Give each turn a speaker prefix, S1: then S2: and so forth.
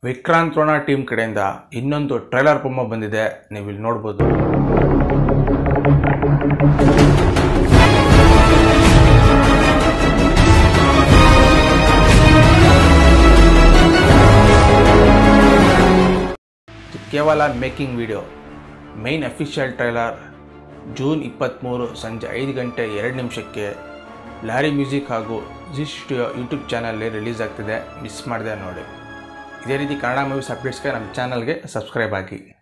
S1: Vikrant Ron team ಕಡೆಯಿಂದ ಇನ್ನೊಂದು trailer promo ಬಂದಿದೆ ನೀವು ಇಲ್ಲಿ ನೋಡ್ಬೋದು ಇದು ಕೇವಲ making video main official trailer June ಇಪ್ಪತ್ತ್ಮೂರು ಸಂಜೆ ಐದು ಗಂಟೆ ಎರಡು ನಿಮಿಷಕ್ಕೆ ಲಾರಿ ಮ್ಯೂಸಿಕ್ ಹಾಗೂ ಜಿ ಸ್ಟುಡಿಯೋ ಯೂಟ್ಯೂಬ್ ಚಾನಲ್ಲಿ ರಿಲೀಸ್ ಆಗ್ತಿದೆ ಮಿಸ್ ಮಾಡಿದೆ ನೋಡಿ ಇದೇ ರೀತಿ ಕನ್ನಡ ಮೂವೀಸ್ ಅಪ್ಡೇಟ್ಸ್ಗೆ ನಮ್ಮ ಚಾನಲ್ಗೆ ಸಬ್ಸ್ಕ್ರೈಬ್ ಆಗಿ